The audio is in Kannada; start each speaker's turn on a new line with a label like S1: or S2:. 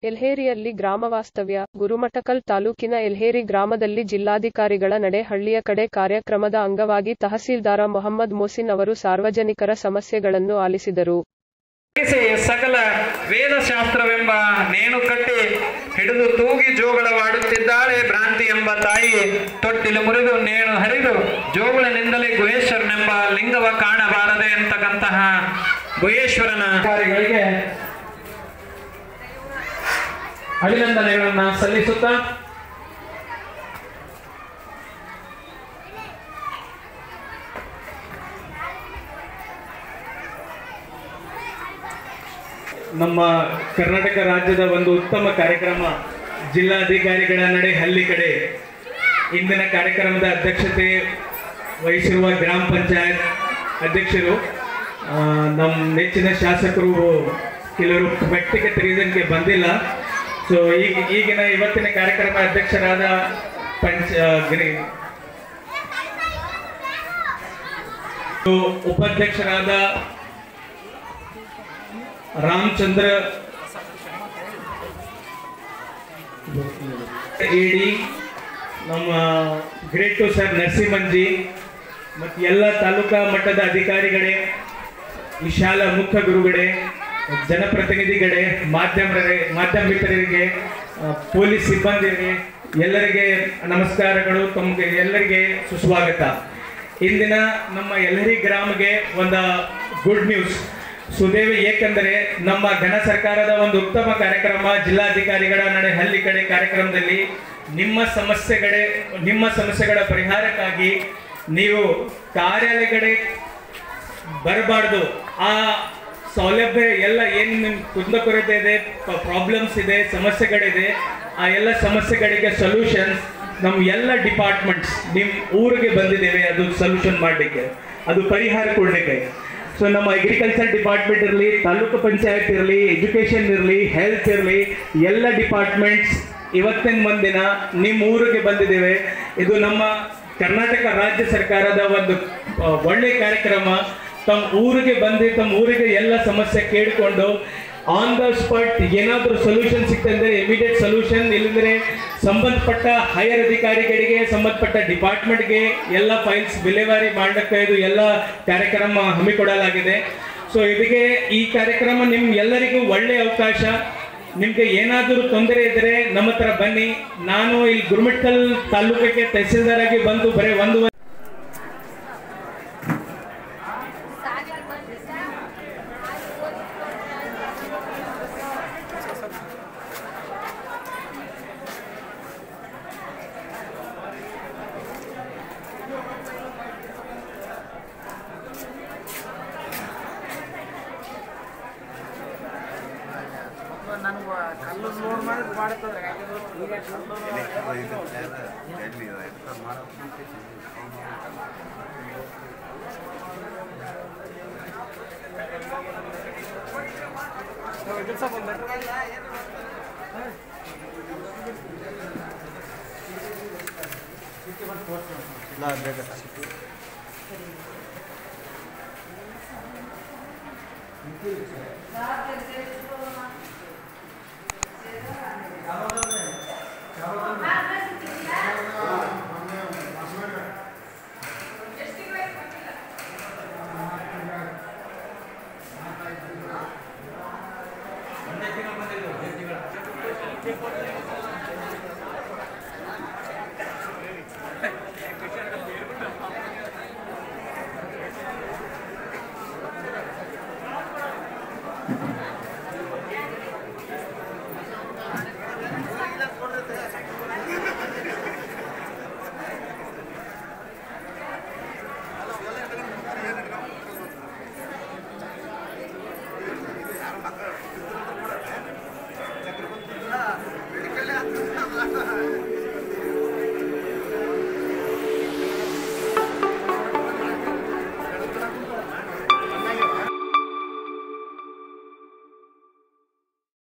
S1: ಎಲ್ಹೇರಿಯಲ್ಲಿ ಗ್ರಾಮವಾಸ್ತವ್ಯ ಗುರುಮಠಕಲ್ ತಾಲೂಕಿನ ಎಲ್ಹೇರಿ ಗ್ರಾಮದಲ್ಲಿ ಜಿಲ್ಲಾಧಿಕಾರಿಗಳ ನಡೆ ಹಳ್ಳಿಯ ಕಡೆ ಕಾರ್ಯಕ್ರಮದ ಅಂಗವಾಗಿ ತಹಸೀಲ್ದಾರ ಮೊಹಮ್ಮದ್ ಮೋಸಿನ್ ಅವರು ಸಾರ್ವಜನಿಕರ ಸಮಸ್ಯೆಗಳನ್ನು ಆಲಿಸಿದರು
S2: ಮುಗಿಸಿ ಸಕಲ ವೇದಶಾಸ್ತ್ರವೆಂಬ ನೇಣು ಕಟ್ಟಿ ಹಿಡಿದು ತೂಗಿ ಜೋಗಳವಾಡುತ್ತಿದ್ದಾಳೆ ಭ್ರಾಂತಿ ಎಂಬ ತಾಯಿ ತೊಟ್ಟಿಲು ಮುರಿದು ನೇಣು ಹರಿದು ಜೋಗಳನಿಂದಲೇ ಗುಹೇಶ್ವರನೆಂಬ ಲಿಂಗವ ಕಾಣಬಾರದೆ ಅಂತಕ್ಕಂತಹ ಗುಹೇಶ್ವರನ ಕಾರ್ಯಗಳಿಗೆ ಅಭಿನಂದನೆಗಳನ್ನ ಸಲ್ಲಿಸುತ್ತಾ
S3: ನಮ್ಮ ಕರ್ನಾಟಕ ರಾಜ್ಯದ ಒಂದು ಉತ್ತಮ ಕಾರ್ಯಕ್ರಮ ಜಿಲ್ಲಾಧಿಕಾರಿಗಳ ನಡೆ ಹಳ್ಳಿ ಕಡೆ ಇಂದಿನ ಕಾರ್ಯಕ್ರಮದ ಅಧ್ಯಕ್ಷತೆ ವಹಿಸಿರುವ ಗ್ರಾಮ ಪಂಚಾಯತ್ ಅಧ್ಯಕ್ಷರು ಆ, ನಮ್ಮ ನೆಚ್ಚಿನ ಶಾಸಕರು ಕೆಲವರು ವ್ಯಕ್ತಿಗತ ರೀಸನ್ಗೆ ಬಂದಿಲ್ಲ ಸೊ ಈಗ ಈಗಿನ ಇವತ್ತಿನ ಕಾರ್ಯಕ್ರಮ ಅಧ್ಯಕ್ಷರಾದ ಪಂಚ ಗಿರಿ ಸೊ, ಉಪಾಧ್ಯಕ್ಷರಾದ ರಾಮಚಂದ್ರ ಎಡಿ ನಮ್ಮ ಗ್ರೇಟ್ ಟು ಸರ್ ನರಸಿಂಹನ್ಜಿ ಮತ್ತು ಎಲ್ಲ ತಾಲೂಕಾ ಮಟ್ಟದ ಅಧಿಕಾರಿಗಳೇ ವಿಶಾಲ ಮುಖ್ಯ ಗುರುಗಳೇ ಜನಪ್ರತಿನಿಧಿಗಳೇ ಮಾಧ್ಯಮರೇ ಮಾಧ್ಯಮ ಮಿತ್ರರಿಗೆ ಆ, ಪೊಲೀಸ್ ಸಿಬ್ಬಂದಿಗೆ ಎಲ್ಲರಿಗೆ ನಮಸ್ಕಾರಗಳು ತಮಗೆ ಎಲ್ಲರಿಗೆ ಸುಸ್ವಾಗತ ಇಂದಿನ ನಮ್ಮ ಎಲ್ಲರಿ ಗ್ರಾಮ್ಗೆ ಒಂದು ಗುಡ್ ನ್ಯೂಸ್ ಸುದೇವಿ ಏಕೆಂದರೆ ನಮ್ಮ ಘನ ಸರ್ಕಾರದ ಒಂದು ಉತ್ತಮ ಕಾರ್ಯಕ್ರಮ ಜಿಲ್ಲಾಧಿಕಾರಿಗಳ ನಡೆ ಹಳ್ಳಿ ಕಡೆ ಕಾರ್ಯಕ್ರಮದಲ್ಲಿ ನಿಮ್ಮ ಸಮಸ್ಯೆಗಳೇ ನಿಮ್ಮ ಸಮಸ್ಯೆಗಳ ಪರಿಹಾರಕ್ಕಾಗಿ ನೀವು ಕಾರ್ಯಾಲಯಗಳೇ ಬರಬಾರ್ದು ಆ ಸೌಲಭ್ಯ ಎಲ್ಲ ಏನು ನಿಮ್ಮ ಕುಂದಕೊರತೆ ಇದೆ ಪ್ರಾಬ್ಲಮ್ಸ್ ಇದೆ ಸಮಸ್ಯೆಗಳಿದೆ ಆ ಎಲ್ಲ ಸಮಸ್ಯೆಗಳಿಗೆ ಸೊಲ್ಯೂಷನ್ಸ್ ನಮ್ಮ ಎಲ್ಲ ಡಿಪಾರ್ಟ್ಮೆಂಟ್ಸ್ ನಿಮ್ಮ ಊರಿಗೆ ಬಂದಿದ್ದೇವೆ ಅದು ಸೊಲ್ಯೂಷನ್ ಮಾಡಲಿಕ್ಕೆ ಅದು ಪರಿಹಾರ ಕೊಡಲಿಕ್ಕೆ ಸೊ ನಮ್ಮ ಅಗ್ರಿಕಲ್ಚರ್ ಡಿಪಾರ್ಟ್ಮೆಂಟ್ ಇರಲಿ ತಾಲೂಕು ಪಂಚಾಯತ್ ಇರಲಿ ಎಜುಕೇಷನ್ ಇರಲಿ ಹೆಲ್ತ್ ಇರಲಿ ಎಲ್ಲ ಡಿಪಾರ್ಟ್ಮೆಂಟ್ಸ್ ಇವತ್ತಿನ ಮಂದಿನ ನಿಮ್ಮ ಊರಿಗೆ ಬಂದಿದ್ದೇವೆ ಇದು ನಮ್ಮ ಕರ್ನಾಟಕ ರಾಜ್ಯ ಸರ್ಕಾರದ ಒಂದು ಆ, ಒಳ್ಳೆ ಕಾರ್ಯಕ್ರಮ ತಮ್ಮ ಊರಿಗೆ ಬಂದು ತಮ್ಮ ಊರಿಗೆ ಎಲ್ಲ ಸಮಸ್ಯೆ ಕೇಳಿಕೊಂಡು ಆನ್ ದ ಸ್ಪಾಟ್ ಏನಾದರೂ ಸೊಲ್ಯೂಷನ್ ಸಿಕ್ತಂದ್ರೆ ಇಮಿಡಿಯೇಟ್ ಸೊಲ್ಯೂಷನ್ ಇಲ್ಲಂದ್ರೆ ಸಂಬಂಧಪಟ್ಟ ಹೈಯರ್ ಅಧಿಕಾರಿಗಳಿಗೆ ಸಂಬಂಧಪಟ್ಟ ಡಿಪಾರ್ಟ್ಮೆಂಟ್ಗೆ ಎಲ್ಲ ಫೈಲ್ಸ್ ವಿಲೇವಾರಿ ಮಾಡಲಿಕ್ಕೆ ಇದು ಎಲ್ಲ ಕಾರ್ಯಕ್ರಮ ಹಮ್ಮಿಕೊಡಲಾಗಿದೆ ಸೊ ಇದಕ್ಕೆ ಈ ಕಾರ್ಯಕ್ರಮ ನಿಮ್ ಎಲ್ಲರಿಗೂ ಒಳ್ಳೆಯ ಅವಕಾಶ ನಿಮ್ಗೆ ಏನಾದರೂ ತೊಂದರೆ ಇದ್ರೆ ನಮ್ಮ ಹತ್ರ ಬನ್ನಿ ನಾನು ಇಲ್ಲಿ ಗುರುಮಿಟ್ಕಲ್ ತಾಲೂಕಿಗೆ ತಹಸೀಲ್ದಾರ್ ಆಗಿ ಬಂದು ಬರೀ ಒಂದು ವರ್ಷ